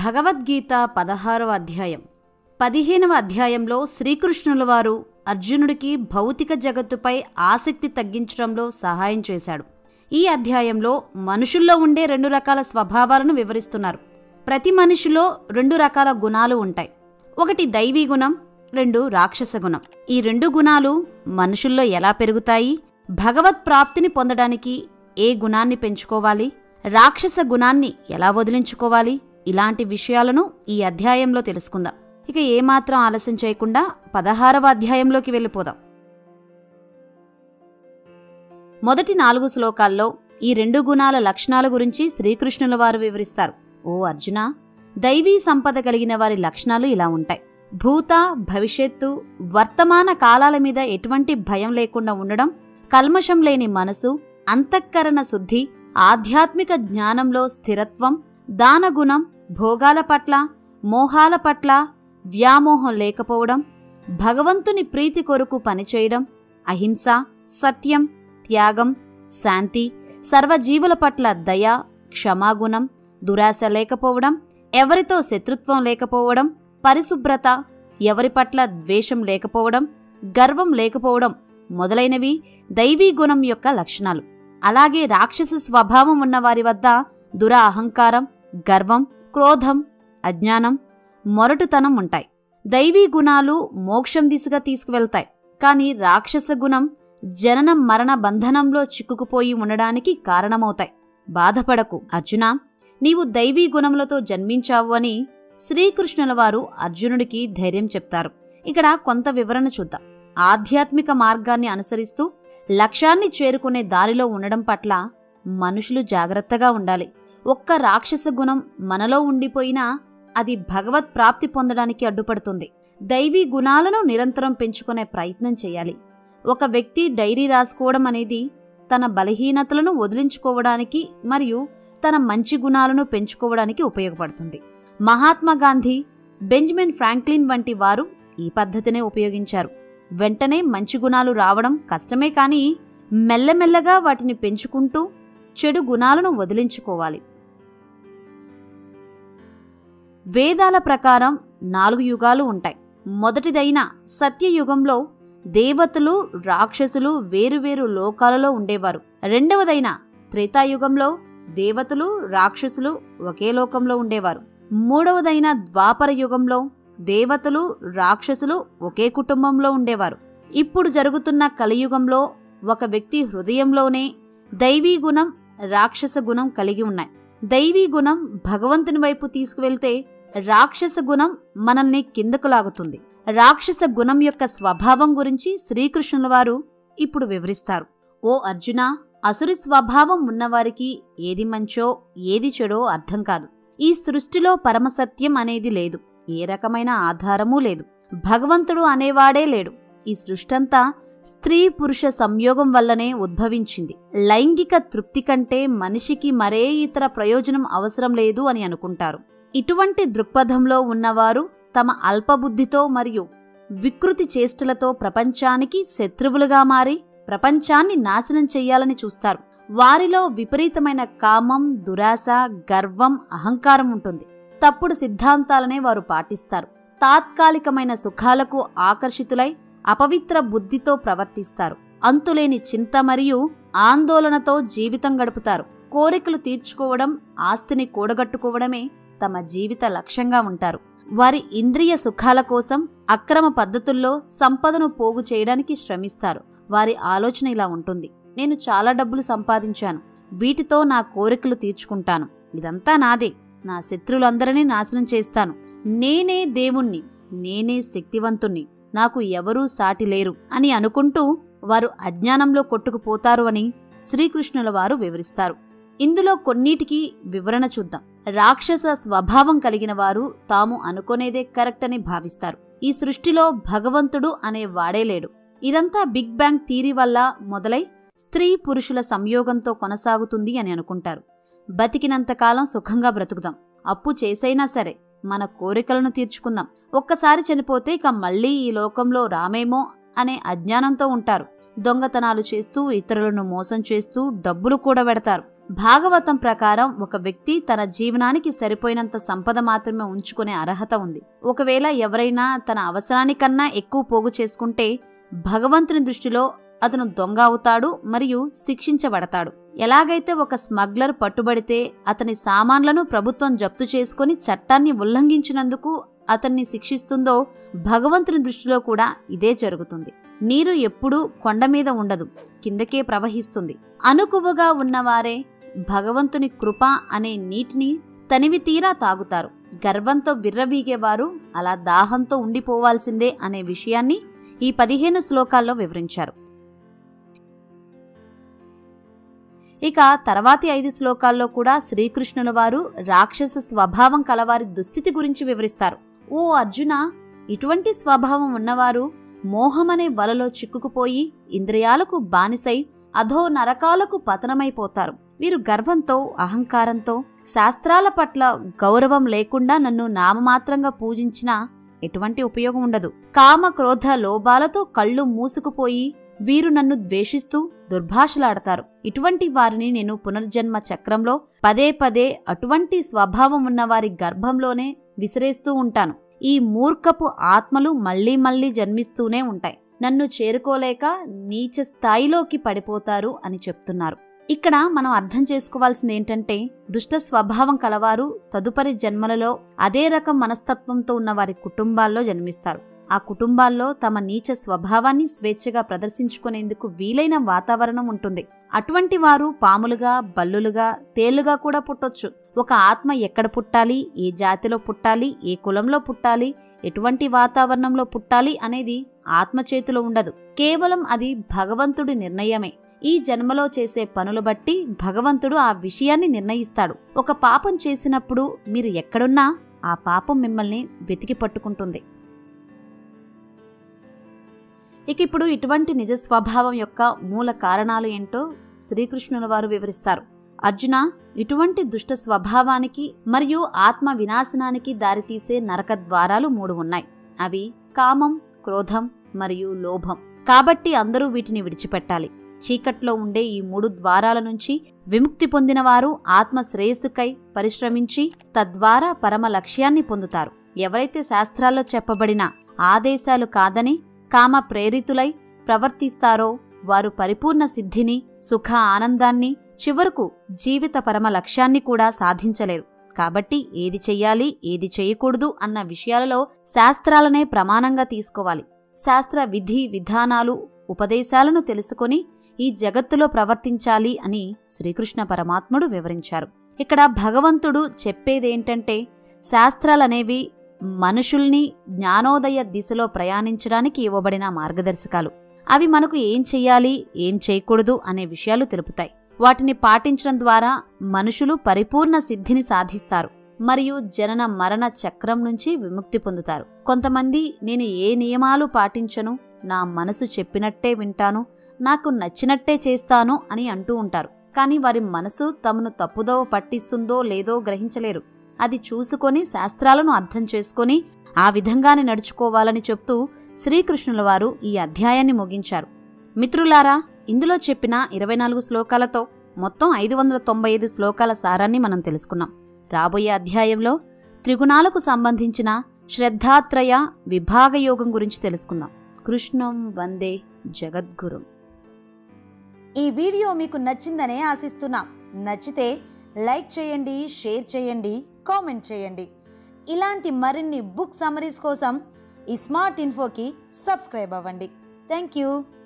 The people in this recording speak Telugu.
భగవద్గీత పదహారవ అధ్యాయం పదిహేనవ అధ్యాయంలో శ్రీకృష్ణుల వారు అర్జునుడికి భౌతిక జగత్తుపై ఆసక్తి తగ్గించడంలో సహాయం చేశాడు ఈ అధ్యాయంలో మనుషుల్లో ఉండే రెండు రకాల స్వభావాలను వివరిస్తున్నారు ప్రతి మనిషిలో రెండు రకాల గుణాలు ఉంటాయి ఒకటి దైవీ గుణం రెండు రాక్షస గుణం ఈ రెండు గుణాలు మనుషుల్లో ఎలా పెరుగుతాయి భగవత్ ప్రాప్తిని పొందడానికి ఏ గుణాన్ని పెంచుకోవాలి రాక్షస గుణాన్ని ఎలా వదిలించుకోవాలి ఇలాంటి విషయాలను ఈ అధ్యాయంలో తెలుసుకుందాం ఇక ఏమాత్రం ఆలస్యం చేయకుండా పదహారవ అధ్యాయంలోకి వెళ్ళిపోదాం మొదటి నాలుగు శ్లోకాల్లో ఈ రెండు గుణాల లక్షణాల గురించి శ్రీకృష్ణుల వారు వివరిస్తారు ఓ అర్జున దైవీ సంపద కలిగిన వారి లక్షణాలు ఇలా ఉంటాయి భూత భవిష్యత్తు వర్తమాన కాలాల మీద ఎటువంటి భయం లేకుండా ఉండడం కల్మషం లేని మనసు అంతఃకరణ శుద్ధి ఆధ్యాత్మిక జ్ఞానంలో స్థిరత్వం దానగుణం భోగాల పట్ల మోహాల పట్ల వ్యామోహం లేకపోవడం భగవంతుని ప్రీతి కొరకు పనిచేయడం అహింస సత్యం త్యాగం శాంతి సర్వజీవుల పట్ల దయ క్షమాగుణం దురాశ లేకపోవడం ఎవరితో శత్రుత్వం లేకపోవడం పరిశుభ్రత ఎవరి పట్ల ద్వేషం లేకపోవడం గర్వం లేకపోవడం మొదలైనవి దైవీ గుణం యొక్క లక్షణాలు అలాగే రాక్షస స్వభావం ఉన్న వారి వద్ద దుర అహంకారం గర్వం క్రోధం అజ్ఞానం మొరటుతనం ఉంటాయి దైవీ గుణాలు మోక్షం దిశగా తీసుకువెళ్తాయి కానీ రాక్షస గుణం జనన మరణ బంధనంలో చిక్కుకుపోయి ఉండడానికి కారణమవుతాయి బాధపడకు అర్జున నీవు దైవీ గుణములతో జన్మించావు అని శ్రీకృష్ణుల వారు అర్జునుడికి ధైర్యం చెప్తారు ఇక్కడ కొంత వివరణ చూద్దాం ఆధ్యాత్మిక మార్గాన్ని అనుసరిస్తూ లక్ష్యాన్ని చేరుకునే దారిలో ఉండడం పట్ల మనుషులు జాగ్రత్తగా ఉండాలి ఒక్క రాక్షస గుణం మనలో ఉండిపోయినా అది భగవత్ ప్రాప్తి పొందడానికి అడ్డుపడుతుంది దైవీ గుణాలను నిరంతరం పెంచుకునే ప్రయత్నం చేయాలి ఒక వ్యక్తి డైరీ రాసుకోవడం అనేది తన బలహీనతలను వదిలించుకోవడానికి మరియు తన మంచి గుణాలను పెంచుకోవడానికి ఉపయోగపడుతుంది మహాత్మా గాంధీ బెంజమిన్ ఫ్రాంక్లిన్ వంటి వారు ఈ పద్ధతినే ఉపయోగించారు వెంటనే మంచి గుణాలు రావడం కష్టమే కానీ మెల్లమెల్లగా వాటిని పెంచుకుంటూ చెడు గుణాలను వదిలించుకోవాలి వేదాల ప్రకారం నాలుగు యుగాలు ఉంటాయి మొదటిదైన సత్యయుగంలో దేవతలు రాక్షసులు వేరువేరు లోకాలలో ఉండేవారు రెండవదైన త్రేతాయుగంలో దేవతలు రాక్షసులు ఒకే లోకంలో ఉండేవారు మూడవదైన ద్వాపర యుగంలో దేవతలు రాక్షసులు ఒకే కుటుంబంలో ఉండేవారు ఇప్పుడు జరుగుతున్న కలియుగంలో ఒక వ్యక్తి హృదయంలోనే దైవీ గుణం రాక్షస గుణం కలిగి ఉన్నాయి దైవీ గుణం భగవంతుని వైపు తీసుకువెళ్తే రాక్షస గుణం మనల్ని కిందకు లాగుతుంది రాక్షస గుణం యొక్క స్వభావం గురించి శ్రీకృష్ణుల వారు ఇప్పుడు వివరిస్తారు ఓ అర్జున అసురి స్వభావం ఉన్నవారికి ఏది మంచో ఏది చెడో అర్థం కాదు ఈ సృష్టిలో పరమసత్యం అనేది లేదు ఏ రకమైన ఆధారమూ లేదు భగవంతుడు అనేవాడే లేడు ఈ సృష్టంతా స్త్రీ పురుష సంయోగం వల్లనే ఉద్భవించింది లైంగిక తృప్తి కంటే మనిషికి మరే ఇతర ప్రయోజనం అవసరం లేదు అని అనుకుంటారు ఇటువంటి దృక్పథంలో ఉన్నవారు తమ అల్పబుద్ధితో మరియు వికృతి చేష్టలతో ప్రపంచానికి శత్రువులుగా మారి ప్రపంచాన్ని నాశనం చెయ్యాలని చూస్తారు వారిలో విపరీతమైన కామం దురాశ గర్వం అహంకారం ఉంటుంది తప్పుడు సిద్ధాంతాలనే వారు పాటిస్తారు తాత్కాలికమైన సుఖాలకు ఆకర్షితులై అపవిత్ర బుద్ధితో ప్రవర్తిస్తారు అంతులేని చింత మరియు ఆందోళనతో జీవితం గడుపుతారు కోరికలు తీర్చుకోవడం ఆస్తిని కూడగట్టుకోవడమే తమ జీవిత లక్ష్యంగా ఉంటారు వారి ఇంద్రియ సుఖాల కోసం అక్రమ పద్ధతుల్లో సంపదను పోగు చేయడానికి శ్రమిస్తారు వారి ఆలోచన ఇలా ఉంటుంది నేను చాలా డబ్బులు సంపాదించాను వీటితో నా కోరికలు తీర్చుకుంటాను ఇదంతా నాదే నా శత్రువులందరినీ నాశనం చేస్తాను నేనే దేవుణ్ణి నేనే శక్తివంతుణ్ణి నాకు ఎవరూ సాటి లేరు అని అనుకుంటూ వారు అజ్ఞానంలో కొట్టుకుపోతారు అని శ్రీకృష్ణుల వారు వివరిస్తారు ఇందులో కొన్నిటికి వివరణ చూద్దాం రాక్షస స్వభావం కలిగిన వారు తాము అనుకునేదే కరెక్ట్ అని భావిస్తారు ఈ సృష్టిలో భగవంతుడు అనే వాడే లేడు ఇదంతా బిగ్ బ్యాంగ్ థీరీ వల్ల మొదలై స్త్రీ పురుషుల సంయోగంతో కొనసాగుతుంది అని అనుకుంటారు బతికినంతకాలం సుఖంగా బ్రతుకుదాం అప్పు చేసైనా సరే మన కోరికలను తీర్చుకుందాం ఒక్కసారి చనిపోతే ఇక మళ్ళీ ఈ లోకంలో రామేమో అనే అజ్ఞానంతో ఉంటారు దొంగతనాలు చేస్తూ ఇతరులను మోసం చేస్తూ డబ్బులు కూడా పెడతారు భాగవతం ప్రకారం ఒక వ్యక్తి తన జీవనానికి సరిపోయినంత సంపద మాత్రమే ఉంచుకునే అర్హత ఉంది ఒకవేళ ఎవరైనా తన అవసరానికన్నా ఎక్కువ పోగు చేసుకుంటే భగవంతుని దృష్టిలో అతను దొంగ అవుతాడు మరియు శిక్షించబడతాడు ఎలాగైతే ఒక స్మగ్లర్ పట్టుబడితే అతని సామాన్లను ప్రభుత్వం జప్తు చేసుకుని చట్టాన్ని ఉల్లంఘించినందుకు అతన్ని శిక్షిస్తుందో భగవంతుని దృష్టిలో కూడా ఇదే జరుగుతుంది నీరు ఎప్పుడూ కొండ మీద ఉండదు కిందకే ప్రవహిస్తుంది అనుకువగా ఉన్నవారే భగవంతుని కృప అనే నీటిని తనివి తీరా తాగుతారు గర్వంతో విర్రవీగేవారు అలా దాహంతో ఉండిపోవాల్సిందే అనే విషయాన్ని ఈ పదిహేను శ్లోకాల్లో వివరించారు ఇక తర్వాతి ఐదు శ్లోకాల్లో కూడా శ్రీకృష్ణుల వారు రాక్షస స్వభావం కలవారి దుస్థితి గురించి వివరిస్తారు ఓ అర్జున ఇటువంటి స్వభావం ఉన్నవారు మోహమనే వలలో చిక్కుకుపోయి ఇంద్రియాలకు బానిసై అధో నరకాలకు పతనమైపోతారు వీరు గర్వంతో అహంకారంతో శాస్త్రాల పట్ల గౌరవం లేకుండా నన్ను నామమాత్రంగా పూజించినా ఎటువంటి ఉపయోగం ఉండదు కామ క్రోధ లోభాలతో కళ్ళు మూసుకుపోయి వీరు నన్ను ద్వేషిస్తూ దుర్భాషలాడతారు ఇటువంటి వారిని నేను పునర్జన్మ చక్రంలో పదే పదే అటువంటి స్వభావం ఉన్న వారి గర్భంలోనే విసిరేస్తూ ఉంటాను ఈ మూర్ఖపు ఆత్మలు మళ్లీ మళ్లీ జన్మిస్తూనే ఉంటాయి నన్ను చేరుకోలేక నీచ స్థాయిలోకి పడిపోతారు అని చెప్తున్నారు ఇక్కడ మనం అర్థం చేసుకోవాల్సింది ఏంటంటే దుష్ట స్వభావం కలవారు తదుపరి జన్మలలో అదే రకం మనస్తత్వంతో ఉన్న వారి కుటుంబాల్లో జన్మిస్తారు ఆ కుటుంబాల్లో తమ నీచ స్వభావాన్ని స్వేచ్ఛగా ప్రదర్శించుకునేందుకు వీలైన వాతావరణం ఉంటుంది అటువంటి వారు పాములుగా బల్లులుగా తేళ్లుగా కూడా పుట్టొచ్చు ఒక ఆత్మ ఎక్కడ పుట్టాలి ఏ జాతిలో పుట్టాలి ఏ కులంలో పుట్టాలి ఎటువంటి వాతావరణంలో పుట్టాలి అనేది ఆత్మ చేతిలో ఉండదు కేవలం అది భగవంతుడి నిర్ణయమే ఈ జన్మలో చేసే పనులు బట్టి భగవంతుడు ఆ విషయాన్ని నిర్ణయిస్తాడు ఒక పాపం చేసినప్పుడు మీరు ఎక్కడున్నా ఆ పాపం మిమ్మల్ని వెతికి పట్టుకుంటుంది ఇక ఇప్పుడు ఇటువంటి నిజ స్వభావం యొక్క మూల కారణాలు ఏంటో శ్రీకృష్ణుల వారు వివరిస్తారు అర్జున ఇటువంటి దుష్ట స్వభావానికి మరియు ఆత్మ వినాశనానికి దారితీసే నరక ద్వారాలు మూడు ఉన్నాయి అవి కామం క్రోధం మరియు లోభం కాబట్టి అందరూ వీటిని విడిచిపెట్టాలి చీకట్లో ఉండే ఈ మూడు ద్వారాల నుంచి విముక్తి పొందిన వారు ఆత్మ శ్రేయస్సుకై పరిశ్రమించి తద్వారా పరమ లక్ష్యాన్ని పొందుతారు ఎవరైతే శాస్త్రాల్లో చెప్పబడిన ఆదేశాలు కాదని కామ ప్రేరితులై ప్రవర్తిస్తారో వారు పరిపూర్ణ సిద్ధిని సుఖ ఆనందాన్ని చివరకు జీవిత పరమ లక్ష్యాన్ని కూడా సాధించలేరు కాబట్టి ఏది చెయ్యాలి ఏది చేయకూడదు అన్న విషయాలలో శాస్త్రాలనే ప్రమాణంగా తీసుకోవాలి శాస్త్ర విధి విధానాలు ఉపదేశాలను తెలుసుకొని ఈ జగత్తులో ప్రవర్తించాలి అని శ్రీకృష్ణ పరమాత్ముడు వివరించారు ఇక్కడ భగవంతుడు చెప్పేదేంటంటే శాస్త్రాలనేవి మనుషుల్ని జ్ఞానోదయ దిశలో ప్రయాణించడానికి ఇవ్వబడిన మార్గదర్శకాలు అవి మనకు ఏం చెయ్యాలి ఏం చేయకూడదు అనే విషయాలు తెలుపుతాయి వాటిని పాటించడం ద్వారా మనుషులు పరిపూర్ణ సిద్ధిని సాధిస్తారు మరియు జనన మరణ చక్రం నుంచి విముక్తి పొందుతారు కొంతమంది నేను ఏ నియమాలు పాటించను నా మనసు చెప్పినట్టే వింటాను నాకు నచ్చినట్టే చేస్తాను అని అంటూ ఉంటారు కానీ వారి మనసు తమను తప్పుదోవ పట్టిస్తుందో లేదో గ్రహించలేరు అది చూసుకొని శాస్త్రాలను అర్థం చేసుకొని ఆ విధంగానే నడుచుకోవాలని చెప్తూ శ్రీకృష్ణుల వారు ఈ అధ్యాయాన్ని ముగించారు మిత్రులారా ఇందులో చెప్పిన ఇరవై నాలుగు శ్లోకాలతో మొత్తం ఐదు వందల తొంభై ఐదు శ్లోకాల సారాన్ని మనం తెలుసుకున్నాం రాబోయే అధ్యాయంలో త్రిగుణాలకు సంబంధించిన శ్రద్ధాత్రయ విభాగయోగం గురించి తెలుసుకుందాం కృష్ణం వందే జగద్గురుం ఈ వీడియో మీకు నచ్చిందనే ఆశిస్తున్నాం నచ్చితే లైక్ చేయండి షేర్ చేయండి కామెంట్ చేయండి ఇలాంటి మరిన్ని బుక్ సమరీస్ కోసం ఈ స్మార్ట్ ఇన్ఫోకి సబ్స్క్రైబ్ అవ్వండి థ్యాంక్ యూ